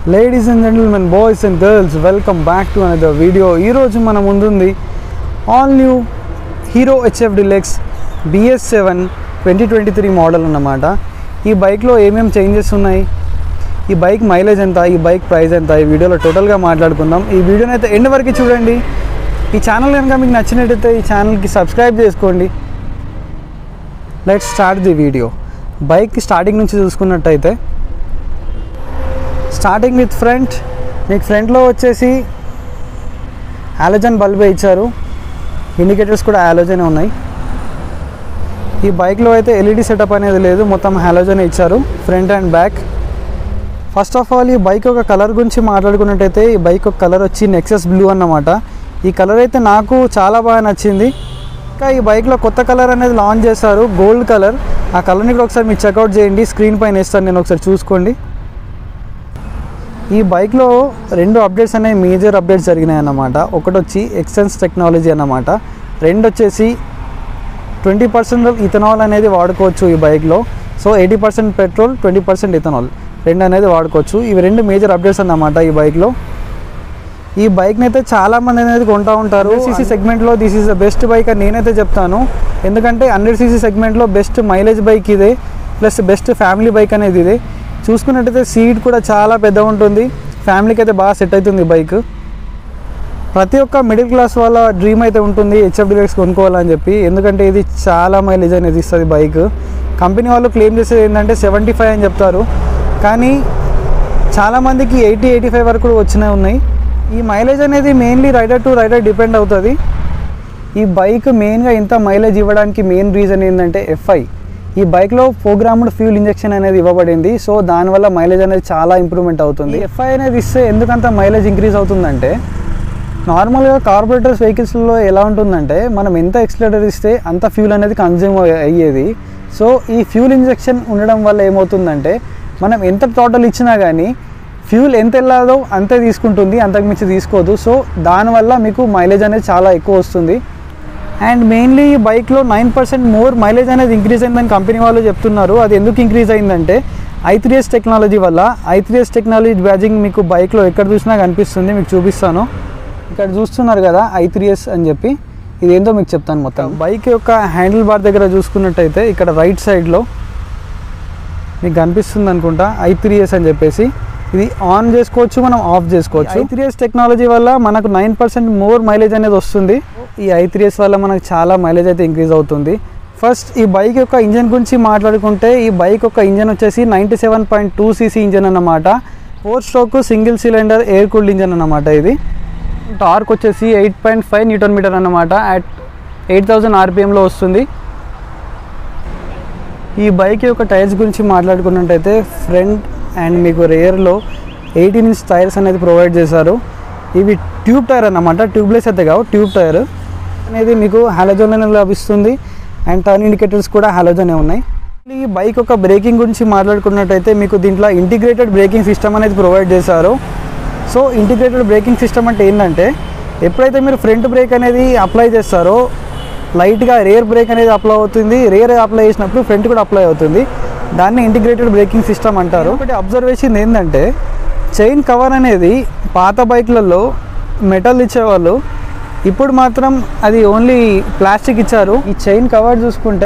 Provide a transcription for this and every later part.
ladies and gentlemen boys and girls welcome back to another video ఈరోజు మన ముందుంది all new Hero HF Deluxe BS seven twenty twenty three model అన్నమాట ఈ బైక్లో ఏమేమి changes ఉన్నాయి ఈ బైక్ మైలేజ్ ఎంత ఈ బైక్ ప్రైస్ ఎంత ఈ వీడియోలో టోటల్గా మాట్లాడుకుందాం ఈ వీడియోని అయితే ఎండ్ వరకు చూడండి ఈ ఛానల్ కనుక మీకు నచ్చినట్టయితే ఈ ఛానల్కి సబ్స్క్రైబ్ చేసుకోండి let start the video bike starting నుంచి చూసుకున్నట్టయితే స్టార్టింగ్ విత్ ఫ్రంట్ మీకు ఫ్రంట్లో వచ్చేసి హాలోజన్ బల్బే ఇచ్చారు ఇండికేటర్స్ కూడా హాలోజనే ఉన్నాయి ఈ బైక్లో అయితే ఎల్ఈడి సెటప్ అనేది లేదు మొత్తం హాలోజనే ఇచ్చారు front and back first of all ఈ బైక్ ఒక కలర్ గురించి మాట్లాడుకున్నట్టయితే ఈ బైక్ ఒక కలర్ వచ్చి నెక్సెస్ బ్లూ అన్నమాట ఈ కలర్ అయితే నాకు చాలా బాగా నచ్చింది ఇంకా ఈ బైక్లో కొత్త కలర్ అనేది లాంచ్ చేశారు గోల్డ్ కలర్ ఆ కలర్ని కూడా ఒకసారి మీరు చెక్అవుట్ చేయండి స్క్రీన్ పైన ఇస్తాను నేను ఒకసారి చూసుకోండి ఈ బైక్లో రెండు అప్డేట్స్ అనేవి మేజర్ అప్డేట్స్ జరిగినాయి అన్నమాట ఒకటి వచ్చి ఎక్స్టెన్స్ టెక్నాలజీ అన్నమాట రెండు వచ్చేసి ట్వంటీ పర్సెంట్ ఇథనాల్ అనేది వాడుకోవచ్చు ఈ బైక్లో so eighty percent petrol twenty percent ethanol రెండు అనేది వాడుకోవచ్చు ఇవి రెండు మేజర్ అప్డేట్స్ అన్నమాట ఈ బైక్లో ఈ బైక్ని అయితే చాలామంది అనేది కొంటూ ఉంటారు సీసీ సెగ్మెంట్లో this is the best bike అని నేనైతే చెప్తాను ఎందుకంటే హండ్రెడ్ సీసీ సెగ్మెంట్లో బెస్ట్ మైలేజ్ బైక్ ఇదే ప్లస్ బెస్ట్ ఫ్యామిలీ బైక్ అనేది ఇదే చూసుకున్నట్టయితే సీట్ కూడా చాలా పెద్ద ఉంటుంది ఫ్యామిలీకి అయితే బాగా సెట్ అవుతుంది బైక్ ప్రతి ఒక్క మిడిల్ క్లాస్ వాళ్ళ డ్రీమ్ అయితే ఉంటుంది హెచ్ఎఫ్ డిలక్స్ కొనుక్కోవాలని చెప్పి ఎందుకంటే ఇది చాలా మైలేజ్ అనేది ఇస్తుంది బైక్ కంపెనీ వాళ్ళు క్లెయిమ్ చేసేది ఏంటంటే సెవెంటీ ఫైవ్ అని చెప్తారు కానీ చాలామందికి ఎయిటీ ఎయిటీ ఫైవ్ వరకు కూడా వచ్చినాయి ఉన్నాయి ఈ మైలేజ్ అనేది mainly rider to rider depend అవుతుంది ఈ బైక్ మెయిన్గా ఇంత మైలేజ్ ఇవ్వడానికి మెయిన్ రీజన్ ఏంటంటే ఎఫ్ఐ ఈ బైక్లో ప్రోగ్రామ్డ్ ఫ్యూల్ ఇంజెక్షన్ అనేది ఇవ్వబడింది సో దానివల్ల మైలేజ్ అనేది చాలా ఇంప్రూవ్మెంట్ అవుతుంది ఎఫ్ఐ అనేది ఇస్తే ఎందుకంత మైలేజ్ ఇంక్రీజ్ అవుతుందంటే నార్మల్గా కార్పొరేటర్స్ వెహికల్స్లో ఎలా ఉంటుందంటే మనం ఎంత ఎక్స్లేటర్ ఇస్తే అంత ఫ్యూల్ అనేది కన్జ్యూమ్ అయ్యేది సో ఈ ఫ్యూల్ ఇంజెక్షన్ ఉండడం వల్ల ఏమవుతుందంటే మనం ఎంత టోటల్ ఇచ్చినా కానీ ఫ్యూల్ ఎంత వెళ్ళాదో అంతే తీసుకుంటుంది అంతకుమించి తీసుకోదు సో దానివల్ల మీకు మైలేజ్ అనేది చాలా ఎక్కువ వస్తుంది అండ్ మెయిన్లీ ఈ బైక్లో నైన్ పర్సెంట్ మోర్ మైలేజ్ అనేది ఇంక్రీజ్ అయిందని కంపెనీ వాళ్ళు చెప్తున్నారు అది ఎందుకు ఇంక్రీజ్ అయిందంటే ఐ త్రీ ఎస్ టెక్నాలజీ వల్ల I three S technology badging మీకు బైక్లో ఎక్కడ చూసినా కనిపిస్తుంది మీకు చూపిస్తాను ఇక్కడ చూస్తున్నారు కదా ఐ త్రీ ఎస్ అని చెప్పి ఇది ఏందో మీకు చెప్తాను మొత్తం బైక్ యొక్క హ్యాండిల్ బార్ దగ్గర చూసుకున్నట్టయితే ఇక్కడ రైట్ సైడ్లో మీకు కనిపిస్తుంది అనుకుంటా ఐ త్రీ ఎస్ అని చెప్పేసి ఇది ఆన్ చేసుకోవచ్చు మనం ఆఫ్ చేసుకోవచ్చు ఐ త్రీ ఎస్ టెక్నాలజీ వల్ల మనకు నైన్ పర్సెంట్ మోర్ మైలేజ్ అనేది వస్తుంది ఈ ఐ త్రీ ఎస్ వల్ల మనకు చాలా మైలేజ్ అయితే ఇంక్రీజ్ అవుతుంది ఫస్ట్ ఈ బైక్ యొక్క ఇంజన్ గురించి మాట్లాడుకుంటే ఈ బైక్ యొక్క ఇంజన్ వచ్చేసి ninety seven point two CC engine అన్నమాట four stroke single cylinder air cooled engine అన్నమాట ఇది టార్క్ వచ్చేసి eight point five newton meter అన్నమాట అట్ ఎయిట్ థౌజండ్ ఆర్పిఎంలో వస్తుంది ఈ బైక్ యొక్క టైర్స్ గురించి మాట్లాడుకున్నట్టయితే ఫ్రంట్ అండ్ మీకు రేర్లో ఎయిటీన్ ఇంచ్ టైర్స్ అనేది ప్రొవైడ్ చేశారు ఇవి ట్యూబ్ టైర్ అన్నమాట ట్యూబ్లెస్ అయితే కావు ట్యూబ్ టైర్ అనేది మీకు హాలోజన్ అనేది లభిస్తుంది అండ్ టర్న్ ఇండికేటర్స్ కూడా హాలోజనే ఉన్నాయి ఈ బైక్ యొక్క బ్రేకింగ్ గురించి మాట్లాడుకున్నట్టయితే మీకు దీంట్లో ఇంటిగ్రేటెడ్ బ్రేకింగ్ సిస్టమ్ అనేది ప్రొవైడ్ చేశారు సో ఇంటిగ్రేటెడ్ బ్రేకింగ్ సిస్టమ్ అంటే ఏంటంటే ఎప్పుడైతే మీరు ఫ్రంట్ బ్రేక్ అనేది అప్లై చేస్తారో లైట్గా రేర్ బ్రేక్ అనేది అప్లై అవుతుంది రేర్ అప్లై చేసినప్పుడు ఫ్రంట్ కూడా అప్లై అవుతుంది దాన్ని ఇంటిగ్రేటెడ్ బ్రేకింగ్ సిస్టమ్ అంటారు ఒకటి అబ్జర్వేషన్ ఏంటంటే చైన్ కవర్ అనేది పాత బైక్లలో మెటల్ ఇచ్చేవాళ్ళు ఇప్పుడు మాత్రం అది ఓన్లీ ప్లాస్టిక్ ఇచ్చారు ఈ చైన్ కవర్ చూసుకుంటే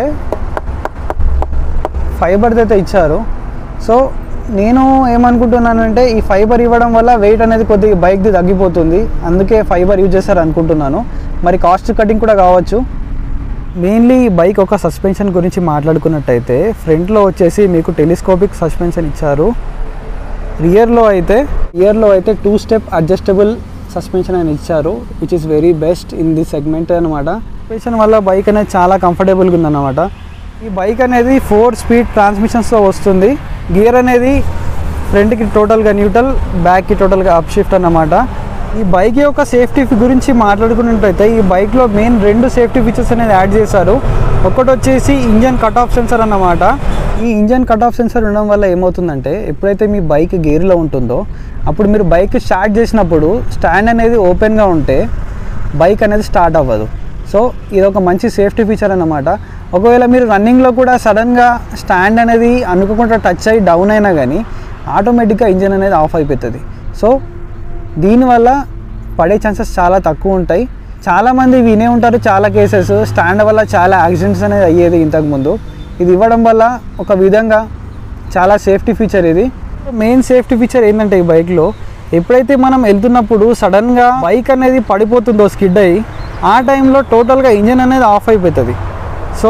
ఫైబర్ది అయితే ఇచ్చారు సో నేను ఏమనుకుంటున్నానంటే ఈ ఫైబర్ ఇవ్వడం వల్ల వెయిట్ అనేది కొద్దిగా బైక్ది తగ్గిపోతుంది అందుకే ఫైబర్ యూజ్ చేస్తారు అనుకుంటున్నాను మరి కాస్ట్ కటింగ్ కూడా కావచ్చు మెయిన్లీ ఈ బైక్ ఒక సస్పెన్షన్ గురించి మాట్లాడుకున్నట్టయితే ఫ్రంట్లో వచ్చేసి మీకు టెలిస్కోపిక్ సస్పెన్షన్ ఇచ్చారు రియర్లో అయితే రియర్లో అయితే టూ స్టెప్ అడ్జస్టబుల్ సస్పెన్షన్ అని ఇచ్చారు which is very best in the segment అనమాట సస్పెన్షన్ వల్ల బైక్ అనేది చాలా కంఫర్టబుల్గా ఉందన్నమాట ఈ బైక్ అనేది ఫోర్ స్పీడ్ ట్రాన్స్మిషన్స్తో వస్తుంది గియర్ అనేది ఫ్రంట్కి టోటల్గా న్యూట్రల్ బ్యాక్కి టోటల్గా అప్ షిఫ్ట్ అన్నమాట ఈ బైక్ యొక్క సేఫ్టీ గురించి మాట్లాడుకున్నట్టయితే ఈ బైక్లో మెయిన్ రెండు సేఫ్టీ ఫీచర్స్ అనేది యాడ్ చేశారు ఒకటి వచ్చేసి ఇంజన్ కట్ ఆఫ్ సెన్సర్ అన్నమాట ఈ ఇంజన్ కట్ ఆఫ్ సెన్సర్ ఉండడం వల్ల ఏమవుతుందంటే ఎప్పుడైతే మీ బైక్ గేర్లో ఉంటుందో అప్పుడు మీరు బైక్ స్టార్ట్ చేసినప్పుడు స్టాండ్ అనేది ఓపెన్గా ఉంటే బైక్ అనేది స్టార్ట్ అవ్వదు సో ఇది ఒక మంచి సేఫ్టీ ఫీచర్ అన్నమాట ఒకవేళ మీరు రన్నింగ్లో కూడా సడన్గా స్టాండ్ అనేది అనుకోకుండా టచ్ అయ్యి డౌన్ అయినా కానీ ఆటోమేటిక్గా ఇంజన్ అనేది ఆఫ్ అయిపోతుంది సో దీనివల్ల పడే ఛాన్సెస్ చాలా తక్కువ ఉంటాయి చాలామంది వినే ఉంటారు చాలా కేసెస్ స్టాండ్ వల్ల చాలా యాక్సిడెంట్స్ అనేది అయ్యేది ఇంతకుముందు ఇది ఇవ్వడం వల్ల ఒక విధంగా చాలా సేఫ్టీ ఫీచర్ ఇది మెయిన్ సేఫ్టీ ఫీచర్ ఏంటంటే ఈ బైక్లో ఎప్పుడైతే మనం వెళ్తున్నప్పుడు సడన్గా బైక్ అనేది పడిపోతుందో స్కిడ్ అయ్యి ఆ టైంలో టోటల్గా ఇంజన్ అనేది ఆఫ్ అయిపోతుంది సో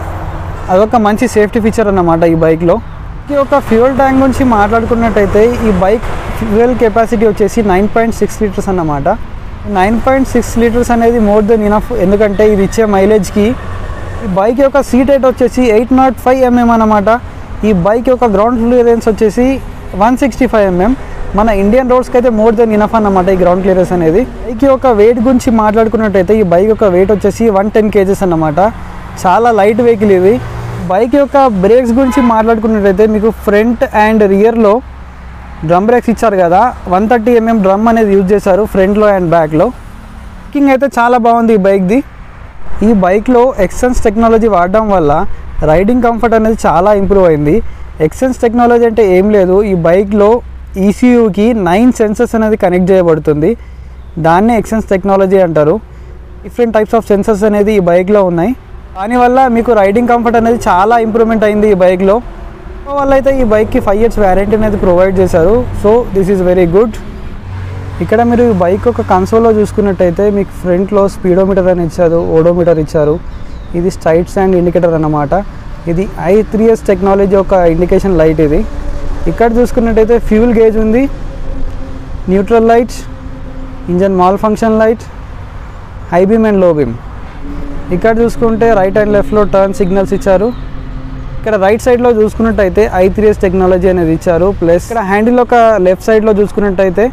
అదొక మంచి సేఫ్టీ ఫీచర్ అన్నమాట ఈ బైక్లో ఈ యొక్క ఫ్యూయల్ ట్యాంక్ గురించి మాట్లాడుకున్నట్టయితే ఈ బైక్ ఫ్యూయల్ కెపాసిటీ వచ్చేసి నైన్ పాయింట్ సిక్స్ లీటర్స్ అన్నమాట నైన్ పాయింట్ సిక్స్ లీటర్స్ అనేది మోర్ దెన్ ఇనఫ్ ఎందుకంటే ఇది ఇచ్చే మైలేజ్కి ఈ బైక్ యొక్క సీట్ హైట్ వచ్చేసి ఎయిట్ నాట్ ఫైవ్ ఎంఎం అన్నమాట ఈ బైక్ యొక్క గ్రౌండ్ క్లియరెన్స్ వచ్చేసి వన్ సిక్స్టీ ఫైవ్ ఎంఎం మన ఇండియన్ రోడ్స్కి అయితే మోర్ దెన్ ఇనఫ్ అన్నమాట ఈ గ్రౌండ్ క్లియరెన్స్ అనేది బైక్ యొక్క వెయిట్ గురించి మాట్లాడుకున్నట్టయితే ఈ బైక్ యొక్క వెయిట్ వచ్చేసి వన్ టెన్ కేజెస్ అన్నమాట చాలా లైట్ వెహికల్ ఇది బైక్ యొక్క బ్రేక్స్ గురించి మాట్లాడుకున్నట్టయితే మీకు ఫ్రంట్ అండ్ రియర్లో డ్రమ్ బ్రేక్స్ ఇచ్చారు కదా వన్ థర్టీ ఎంఎం డ్రమ్ అనేది యూజ్ చేశారు ఫ్రంట్లో అండ్ బ్యాక్లో కింగ్ అయితే చాలా బాగుంది ఈ బైక్ది ఈ బైక్లో ఎక్సెన్స్ టెక్నాలజీ వాడడం వల్ల రైడింగ్ కంఫర్ట్ అనేది చాలా ఇంప్రూవ్ అయింది ఎక్సెన్స్ టెక్నాలజీ అంటే ఏం లేదు ఈ బైక్లో ఈసీయూకి నైన్ సెన్సర్స్ అనేది కనెక్ట్ చేయబడుతుంది దాన్నే ఎక్సెన్స్ టెక్నాలజీ అంటారు డిఫరెంట్ టైప్స్ ఆఫ్ సెన్సర్స్ అనేది ఈ బైక్లో ఉన్నాయి దానివల్ల మీకు రైడింగ్ కంఫర్ట్ అనేది చాలా ఇంప్రూవ్మెంట్ అయింది ఈ బైక్లో వల్ల అయితే ఈ బైక్కి ఫైవ్ ఇయర్స్ వ్యారంటీ అనేది ప్రొవైడ్ చేశారు so this is very good ఇక్కడ మీరు ఈ బైక్ ఒక కన్సోల్లో చూసుకున్నట్టయితే మీకు ఫ్రంట్లో స్పీడోమీటర్ అని ఇచ్చారు ఓడోమీటర్ ఇచ్చారు ఇది స్ట్రైట్ స్టాండ్ ఇండికేటర్ అన్నమాట ఇది ఐ త్రీ ఎస్ టెక్నాలజీ ఒక ఇండికేషన్ లైట్ ఇది ఇక్కడ చూసుకున్నట్టయితే ఫ్యూల్ గేజ్ ఉంది neutral light engine malfunction light high beam and low beam ఇక్కడ చూసుకుంటే రైట్ అండ్ లెఫ్ట్లో టర్న్ సిగ్నల్స్ ఇచ్చారు ఇక్కడ రైట్ సైడ్లో చూసుకున్నట్టయితే ఐ త్రీ ఎస్ టెక్నాలజీ అనేది ఇచ్చారు ప్లస్ ఇక్కడ హ్యాండిల్ ఒక లెఫ్ట్ సైడ్లో చూసుకున్నట్టయితే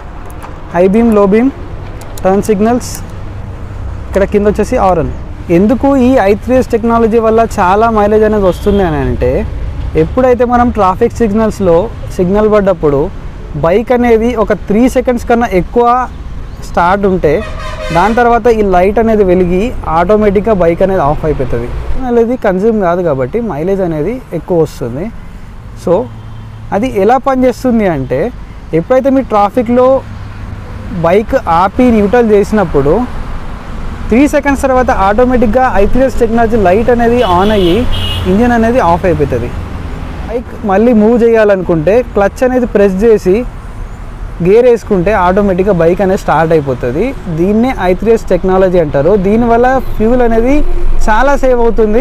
high beam low beam turn signals ఇక్కడ కింద వచ్చేసి ఆరన్ ఎందుకు ఈ ఐ త్రీ ఎస్ టెక్నాలజీ వల్ల చాలా మైలేజ్ అనేది వస్తుంది అని అంటే ఎప్పుడైతే మనం ట్రాఫిక్ సిగ్నల్స్లో సిగ్నల్ పడ్డప్పుడు బైక్ అనేది ఒక త్రీ సెకండ్స్ కన్నా ఎక్కువ స్టార్ట్ ఉంటే దాని తర్వాత ఈ లైట్ అనేది వెలిగి ఆటోమేటిక్గా బైక్ అనేది ఆఫ్ అయిపోతుంది అనేది కన్జ్యూమ్ కాదు కాబట్టి మైలేజ్ అనేది ఎక్కువ వస్తుంది సో అది ఎలా పనిచేస్తుంది అంటే ఎప్పుడైతే మీ ట్రాఫిక్లో బైక్ ఆపి న్యూట్రల్ చేసినప్పుడు త్రీ సెకండ్స్ తర్వాత ఆటోమేటిక్గా ఐపీఎస్ టెక్నాలజీ లైట్ అనేది ఆన్ అయ్యి ఇంజిన్ అనేది ఆఫ్ అయిపోతుంది బైక్ మళ్ళీ మూవ్ చేయాలనుకుంటే క్లచ్ అనేది ప్రెస్ చేసి గేర్ వేసుకుంటే ఆటోమేటిక్గా బైక్ అనేది స్టార్ట్ అయిపోతుంది దీన్నే ఐత్రియస్ టెక్నాలజీ అంటారు దీనివల్ల ఫ్యూల్ అనేది చాలా సేవ్ అవుతుంది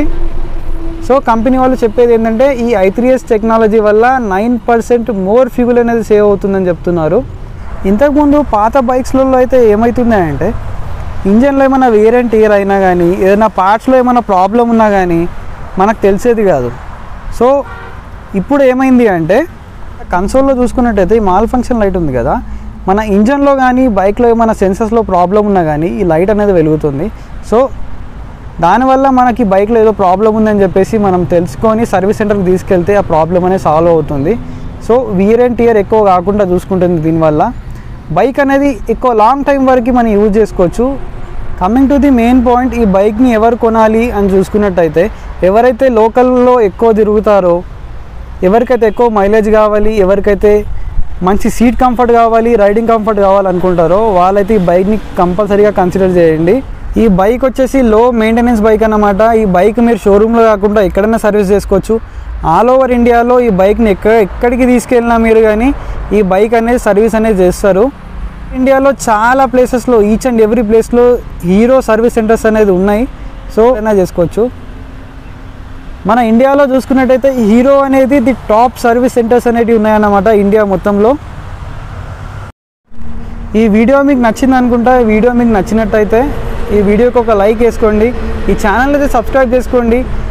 సో కంపెనీ వాళ్ళు చెప్పేది ఏంటంటే ఈ ఐత్రియస్ టెక్నాలజీ వల్ల నైన్ పర్సెంట్ మోర్ ఫ్యూల్ అనేది సేవ్ అవుతుందని చెప్తున్నారు ఇంతకుముందు పాత బైక్స్లలో అయితే ఏమవుతుంది అంటే ఇంజన్లో ఏమైనా వేరెంట్ ఇయర్ అయినా కానీ ఏదైనా పార్ట్స్లో ఏమైనా ప్రాబ్లం ఉన్నా కానీ మనకు తెలిసేది కాదు సో ఇప్పుడు ఏమైంది అంటే కన్సోల్లో చూసుకున్నట్టయితే ఈ మాల్ ఫంక్షన్ లైట్ ఉంది కదా మన ఇంజన్లో కానీ బైక్లో ఏమైనా సెన్సర్స్లో ప్రాబ్లం ఉన్నా కానీ ఈ లైట్ అనేది వెలుగుతుంది సో దానివల్ల మనకి బైక్లో ఏదో ప్రాబ్లం ఉందని చెప్పేసి మనం తెలుసుకొని సర్వీస్ సెంటర్కి తీసుకెళ్తే ఆ ప్రాబ్లం అనేది సాల్వ్ అవుతుంది సో వీర్ అండ్ టియర్ ఎక్కువ కాకుండా చూసుకుంటుంది దీనివల్ల బైక్ అనేది ఎక్కువ లాంగ్ టైం వరకు మనం యూజ్ చేసుకోవచ్చు coming to the main point ఈ బైక్ని ఎవరు కొనాలి అని చూసుకున్నట్టయితే ఎవరైతే లోకల్లో ఎక్కువ తిరుగుతారో ఎవరికైతే ఎక్కువ మైలేజ్ కావాలి ఎవరికైతే మంచి సీట్ కంఫర్ట్ కావాలి రైడింగ్ కంఫర్ట్ కావాలనుకుంటారో వాళ్ళైతే ఈ బైక్ని కంపల్సరీగా కన్సిడర్ చేయండి ఈ బైక్ వచ్చేసి లో మెయింటెనెన్స్ బైక్ అన్నమాట ఈ బైక్ మీరు షోరూంలో కాకుండా ఎక్కడైనా సర్వీస్ చేసుకోవచ్చు ఆల్ ఓవర్ ఇండియాలో ఈ బైక్ని ఎక్క ఎక్కడికి తీసుకెళ్ళినా మీరు కానీ ఈ బైక్ అనేది సర్వీస్ అనేది చేస్తారు ఇండియాలో చాలా ప్లేసెస్లో ఈచ్ అండ్ ఎవ్రీ ప్లేస్లో హీరో సర్వీస్ సెంటర్స్ అనేది ఉన్నాయి సో అయినా చేసుకోవచ్చు మన ఇండియాలో చూసుకున్నట్టయితే హీరో అనేది ది టాప్ సర్వీస్ సెంటర్స్ అనేటివి ఉన్నాయన్నమాట ఇండియా మొత్తంలో ఈ వీడియో మీకు నచ్చింది అనుకుంటా ఈ వీడియో మీకు నచ్చినట్టయితే ఈ వీడియోకి ఒక లైక్ వేసుకోండి ఈ ఛానల్ అయితే సబ్స్క్రైబ్ చేసుకోండి